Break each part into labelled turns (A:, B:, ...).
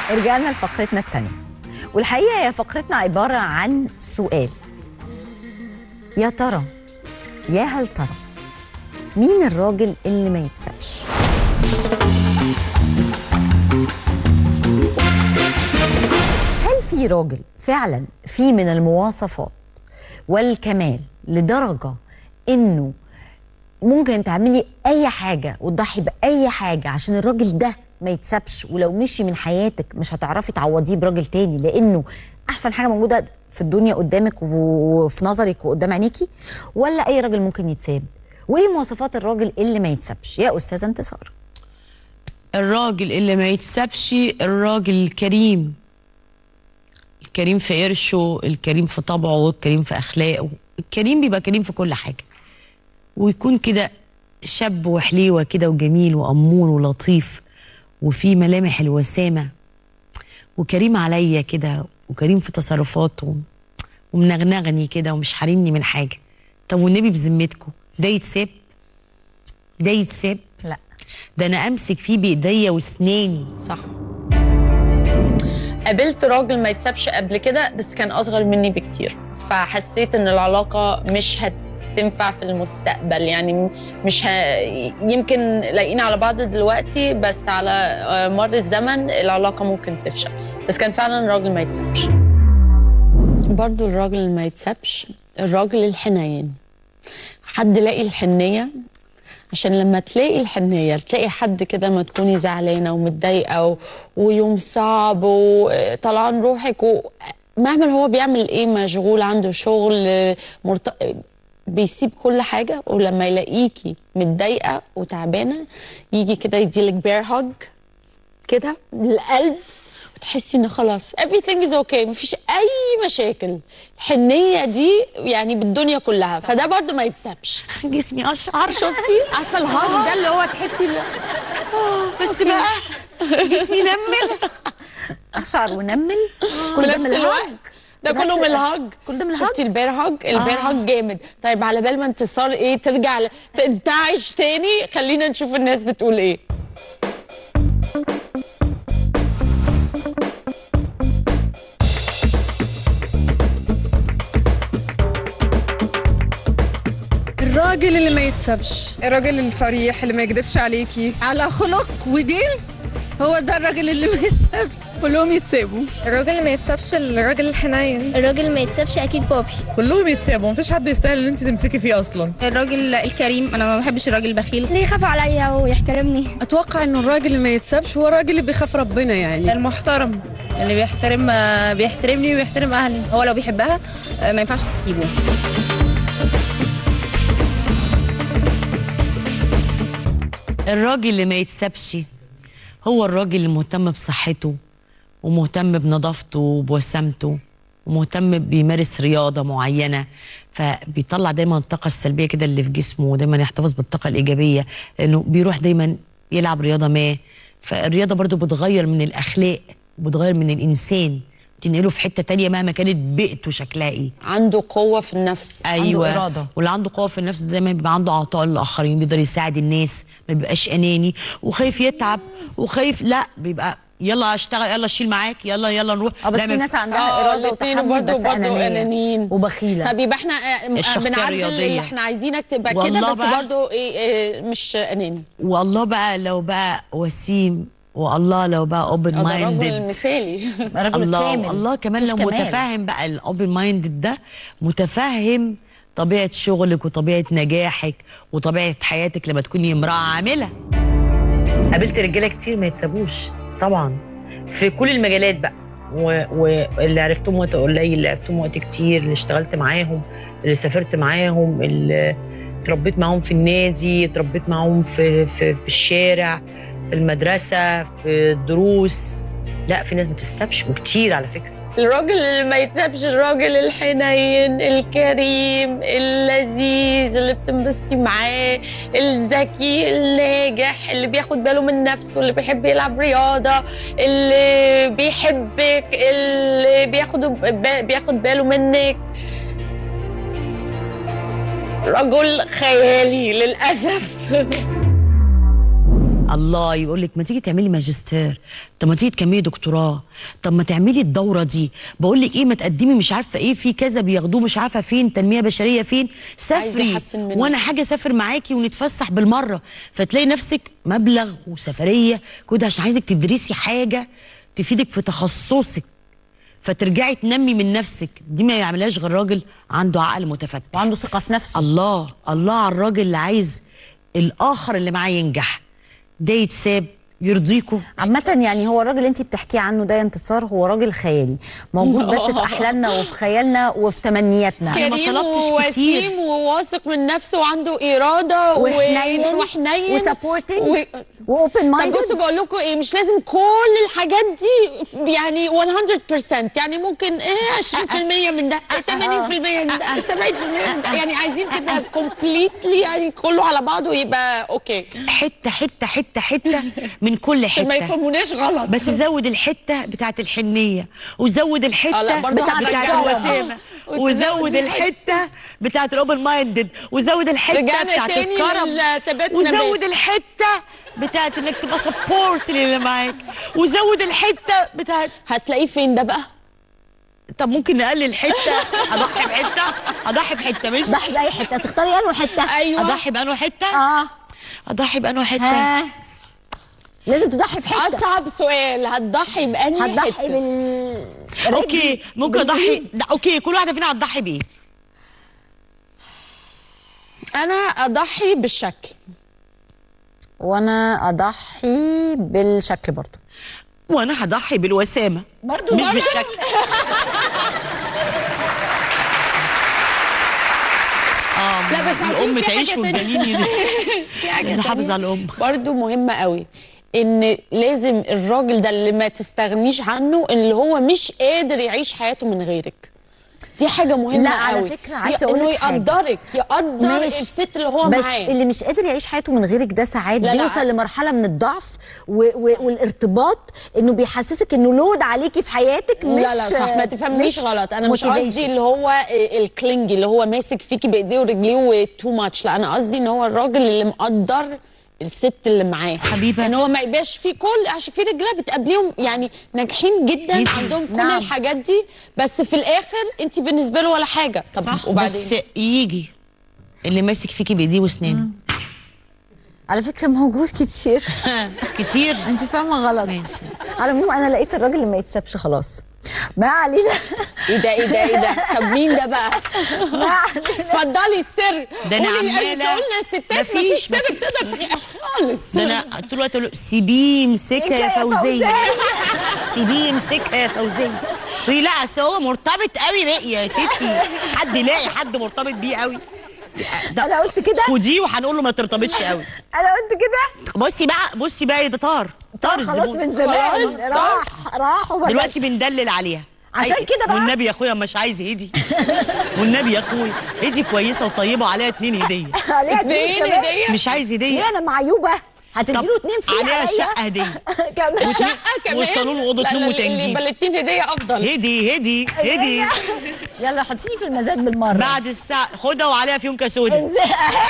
A: رجعنا لفقرتنا الثانية والحقيقة هي فقرتنا عبارة عن سؤال يا ترى يا هل ترى مين الراجل اللي ما يتسابش هل في راجل فعلا في من المواصفات والكمال لدرجة انه ممكن تعملي اي حاجه وتضحي باي حاجه عشان الراجل ده ما يتسابش ولو مشي من حياتك مش هتعرفي تعوضيه براجل تاني لانه احسن حاجه موجوده في الدنيا قدامك وفي نظرك وقدام عينيكي ولا اي راجل ممكن يتساب وايه مواصفات الراجل اللي ما يتسابش يا استاذه انتصار
B: الراجل اللي ما يتسابش الراجل الكريم الكريم في قرشه الكريم في طبعه الكريم في اخلاقه الكريم بيبقى كريم في كل حاجه ويكون كده شاب وحليوه كده وجميل وامور ولطيف وفي ملامح الوسامه وكريم عليا كده وكريم في تصرفاته ومنغنغني كده ومش حارمني من حاجه طب والنبي بذمتكم ده يتساب ده يتساب
A: لا
B: ده انا امسك فيه بايديا واسناني
C: صح قابلت راجل ما يتسابش قبل كده بس كان اصغر مني بكتير فحسيت ان العلاقه مش هتنفع في المستقبل يعني مش ه... يمكن لاقيين على بعض دلوقتي بس على آه، مر الزمن العلاقه ممكن تفشل بس كان فعلا راجل ما يتسابش برضو الراجل اللي ما يتسابش الراجل الحنين حد لاقي الحنيه عشان لما تلاقي الحنيه تلاقي حد كده ما تكوني زعلانه ومتضايقه و... ويوم صعب وطلعان روحك ومهما هو بيعمل ايه مشغول عنده شغل مرت... بيسيب كل حاجه ولما يلاقيكي متضايقه وتعبانه يجي كده يديلك بير هاج كده للقلب وتحسي ان خلاص everything is okay مفيش اي مشاكل الحنيه دي يعني بالدنيا كلها فده برضو ما يتسابش
B: جسمي اشعر
C: شفتي عارفه الهاج ده اللي هو تحسي ل...
B: بس بقى جسمي نمل
A: اشعر ونمل
C: في
A: كل ده
C: نفس
A: من
C: الوقت
A: الهاج
C: ده
A: بنفس-
C: كله من الهاج
A: كل ده من الهاج
C: شفتي البير هاج البير هاج جامد طيب على بال ما انتصار ايه ترجع ل- تنتعش تاني خلينا نشوف الناس بتقول ايه
D: الراجل اللي ما يتسبش
E: الراجل الصريح اللي ما يكذبش عليكي على خلق ودين هو ده الراجل اللي ما يسابش
D: كلهم يتسابوا
E: الراجل اللي ما يسابش الراجل الحنين
F: الراجل ما يتسابش اكيد بابي
G: كلهم يتسابوا مفيش حد يستاهل ان انت تمسكي فيه اصلا
E: الراجل الكريم انا ما بحبش الراجل البخيل
F: ليه يخاف عليا ويحترمني
D: اتوقع انه الراجل اللي ما يتسبش هو الراجل اللي بيخاف ربنا يعني
E: المحترم اللي بيحترم بيحترمني ويحترم اهلي هو لو بيحبها ما ينفعش تسيبه
B: الراجل اللي ما يتسابش هو الراجل المهتم بصحته ومهتم بنظافته وبوسامته ومهتم بيمارس رياضة معينة فبيطلع دايما الطاقة السلبية كده اللي في جسمه ودايما يحتفظ بالطاقة الإيجابية لأنه بيروح دايما يلعب رياضة ما فالرياضة برضو بتغير من الأخلاق وبتغير من الإنسان تنقله في حتة تانية مهما كانت بيئته شكلها إيه
C: عنده قوه في النفس
B: ايوه
A: إرادة.
B: واللي عنده قوه في النفس دايما بيبقى عنده عطاء للاخرين بيقدر يساعد الناس ما بيبقاش اناني وخايف يتعب وخايف لا بيبقى يلا اشتغل يلا شيل معاك يلا يلا نروح
A: اه بس
B: لا،
A: في
B: ما
A: ناس عندها
C: آه،
A: اراده
C: الاتنين
A: وتحمل
C: برضو-
A: بس
C: برضو
A: انانيه
C: أنانيين.
A: وبخيله
C: طب يبقى احنا آه،
B: الشخصية
C: بنعدل
B: الرياضية.
C: اللي احنا عايزينك تبقى كده
B: والله
C: بس
B: بقى-
C: برضو ايه إيه مش اناني
B: والله بقى لو بقى وسيم والله لو بقى اوبن
C: آه، ده الرجل
B: مايندد
C: المثالي
A: الرجل
B: الله
A: الكامل
B: الله كمان
A: مش
B: لو
A: كمال.
B: متفاهم بقى الاوبن مايندد ده متفهم طبيعه شغلك وطبيعه نجاحك وطبيعه حياتك لما تكوني امراه عامله قابلت رجاله كتير ما يتسابوش طبعا في كل المجالات بقى و- واللي عرفتهم وقت قليل اللي عرفتهم وقت كتير اللي اشتغلت معاهم اللي سافرت معاهم اللي اتربيت معاهم في النادي اتربيت معاهم في في, في الشارع في المدرسه في الدروس لا في ناس ما تتسابش وكتير على فكره
C: الراجل اللي ما يتسابش الراجل الحنين الكريم اللذيذ اللي بتنبسطي معاه الذكي الناجح اللي بياخد باله من نفسه اللي بيحب يلعب رياضة اللي بيحبك اللي بياخد بياخد باله منك رجل خيالي للأسف
B: الله يقول لك ما تيجي تعملي ماجستير طب ما تيجي تكملي دكتوراه طب ما تعملي الدوره دي بقول لك ايه ما تقدمي مش عارفه ايه في كذا بياخدوه مش عارفه فين تنميه بشريه فين
C: عايز
B: سافري
C: يحسن منك.
B: وانا حاجه اسافر معاكي ونتفسح بالمره فتلاقي نفسك مبلغ وسفريه كده عشان عايزك تدرسي حاجه تفيدك في تخصصك فترجعي تنمي من نفسك دي ما يعملهاش غير راجل عنده عقل متفتح
A: وعنده ثقه في نفسه
B: الله الله على الراجل اللي عايز الاخر اللي معاه ينجح ده يتساب يرضيكوا
A: عامة يعني هو الراجل اللي انت بتحكيه عنه ده يا انتصار هو راجل خيالي موجود بس في احلامنا وفي خيالنا وفي تمنياتنا
B: أنا ما
C: كريم
B: طلبتش كتير.
C: ووسيم وواثق من نفسه وعنده اراده و-
A: وحنين
C: وحنين
A: وسبورتنج
C: و...
A: واوبن
C: طب
A: مايندد
C: بصوا بقول لكم ايه مش لازم كل الحاجات دي ف- يعني 100% يعني ممكن ايه 20% من ده إيه 80% من ده 70% من ده يعني عايزين كده كومبليتلي يعني كله على بعضه يبقى اوكي
B: حته حته حته حته من كل
C: عشان ما
B: حته
C: يفهموناش غلط
B: بس زود الحته بتاعت الحنيه وزود
C: آه،
B: الحته
C: لا، برضه
B: بتاعت
C: هنرجعها.
B: الوسامه
C: وتزود
B: وزود الحته بتاعت الاوبن مايندد وزود الحته
C: رجعنا
B: بتاعت
C: تاني
B: الكرم
C: للتبات
B: وزود
C: نبات.
B: الحته بتاعت انك تبقى سبورت للي معاك وزود الحته بتاعت
C: هتلاقيه فين ده بقى
B: طب ممكن نقلل حته اضحي بحته اضحي بحته مش
A: ضحي باي حته تختاري انه حته
C: ايوه
B: اضحي بانه حته
A: اه
B: اضحي بانه حته
A: ها لازم تضحي بحته
C: اصعب سؤال هتضحي بانهي
A: هتضحي
C: حته
A: بال
B: اوكي ممكن اضحي
A: بالإيد.
B: لا، اوكي كل واحده فينا هتضحي بايه
C: انا اضحي بالشكل
A: وانا اضحي بالشكل برضو
B: وانا هضحي بالوسامه
A: برضو
B: مش
A: برضو؟
B: بالشكل اه
C: لا، بس عارفين
B: الام
C: في
B: تعيش
C: حاجة تانية.
B: والجنين يدي
C: في حاجه
B: نحافظ
C: تانية
B: على الام
C: برضو مهمه قوي ان لازم الراجل ده اللي ما تستغنيش عنه اللي هو مش قادر يعيش حياته من غيرك دي حاجه مهمه
A: لا، على
C: قوي.
A: فكرة عايزة أقول
C: انه
A: لك حاجة.
C: يقدرك يقدر
A: ماشي.
C: الست اللي هو
A: بس
C: معاه
A: اللي مش قادر يعيش حياته من غيرك ده ساعات
C: لا، لا.
A: بيوصل لمرحله من الضعف و و والارتباط انه بيحسسك انه لود عليكي في حياتك مش
C: لا لا صح ما تفهمنيش
A: مش
C: غلط انا مش
A: motivation.
C: قصدي اللي هو الكلينجي اللي هو ماسك فيكي بايديه ورجليه وتو ماتش لا انا قصدي ان هو الراجل اللي مقدر الست اللي معاه
B: حبيبة.
C: ان هو ما يبقاش في كل عشان في رجاله بتقابليهم يعني ناجحين جدا
B: جدا.
C: عندهم كل
A: نعم.
C: الحاجات دي بس في الاخر انت بالنسبه له ولا حاجه طب
B: صح
C: وبعدين
B: بس يجي اللي ماسك فيكي بايديه واسنانه
A: على فكره موجود كتير
B: كتير
A: انت فاهمه غلط
B: ماشي.
A: على العموم انا لقيت الراجل اللي ما يتسابش خلاص ما علينا
C: ايه ده ايه ده ايه ده طب مين ده بقى
A: ما علينا
C: اتفضلي السر
B: ده أنا
C: قولي
B: عمالة-
C: مش قلنا الستات
B: مفيش-
C: مفيش سر بتقدر تغ- خالص
B: ده انا طول الوقت اقول له سيبيه يمسكها يا
A: يا
B: فوزيه سيبيه يمسكها يا فوزيه تقولي لا اصل هو مرتبط قوي بقى يا ستي حد يلاقي حد مرتبط بيه قوي ده
A: انا قلت كده
B: خديه وهنقول له ما ترتبطش قوي
A: انا قلت كده
B: بصي بقى بصي بقى ده طار طار
A: خلاص
B: الزبون
A: من زمان
C: خلاص،
A: راح راح وبدل.
B: دلوقتي بندلل عليها
A: عشان
B: أي-
A: كده بقى.
B: والنبي يا اخويا مش عايز هدي والنبي يا اخويا هدي كويسه وطيبه وعليها اتنين هديه
A: عليها اتنين
C: اتنين
A: كمان.
C: هديه
B: مش عايز هديه
A: ليه انا معيوبه هتديله اتنين فري
B: عليها
A: عليا
B: شقة هدية.
A: كمان
C: الشقه كمان
B: والصالون وأوضة
C: لا،
B: نوم
C: لا،
B: وتنجيد.
C: اللي يبقى الاتنين هديه افضل
B: هدي هدي هدي
A: يلا حطيني في المزاد بالمره
B: بعد الساعة خدها وعليها فيهم كسودة
A: انزل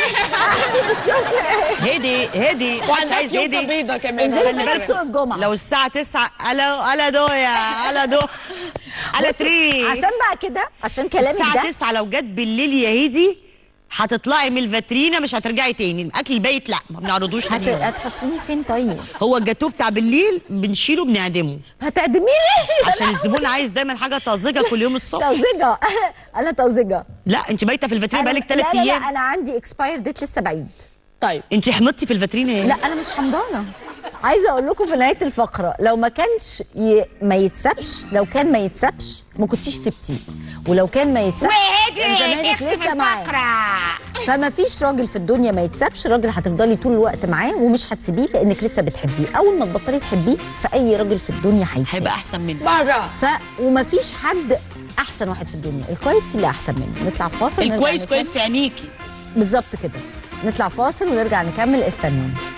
B: هدي هدي محدش
C: وعندها
B: عايز
C: فيونكة
B: هدي
C: بيضة كمان
A: انزلي
C: خلي
A: من
C: بالك.
A: سوق الجمعه
B: لو الساعة 9 ألا ألا دويا ألا دو ألا تري
A: عشان بقى كده عشان كلامك
B: الساعة
A: ده
B: 9 لو جت بالليل يا هدي هتطلعي من الفاترينا مش هترجعي تاني الاكل البايت لا ما بنعرضوش
A: هت...
B: تاني يوم.
A: هتحطيني فين طيب
B: هو الجاتوه بتاع بالليل بنشيله بنعدمه
A: هتعدميني ليه
B: عشان الزبون عايز دايما حاجه طازجه كل يوم الصبح
A: توزيجه انا توزيجه
B: لا انت بايته في الفاترينا
A: أنا-
B: بقالك ثلاث
A: لا لا
B: ايام
A: لا انا عندي اكسباير ديت لسه بعيد
C: طيب
B: انت حمضتي في الفاترينا ايه
A: لا انا مش حمضانه عايزه اقول لكم في نهايه الفقره لو ما كانش ي... ما يتسابش لو كان ما يتسابش ما كنتيش سبتيه ولو كان ما يتسابش كان زمانك لسه معاه فما فيش راجل في الدنيا ما يتسابش راجل هتفضلي طول الوقت معاه ومش هتسيبيه لانك لسه بتحبيه اول ما تبطلي تحبيه فاي راجل في الدنيا هيتساب
B: هيبقى احسن منك
C: بره
A: ف وما فيش حد احسن واحد في الدنيا الكويس في اللي احسن منه نطلع فاصل ونرجع
B: الكويس
A: نكمل.
B: كويس في عينيكي
A: بالظبط كده نطلع فاصل ونرجع نكمل استنوني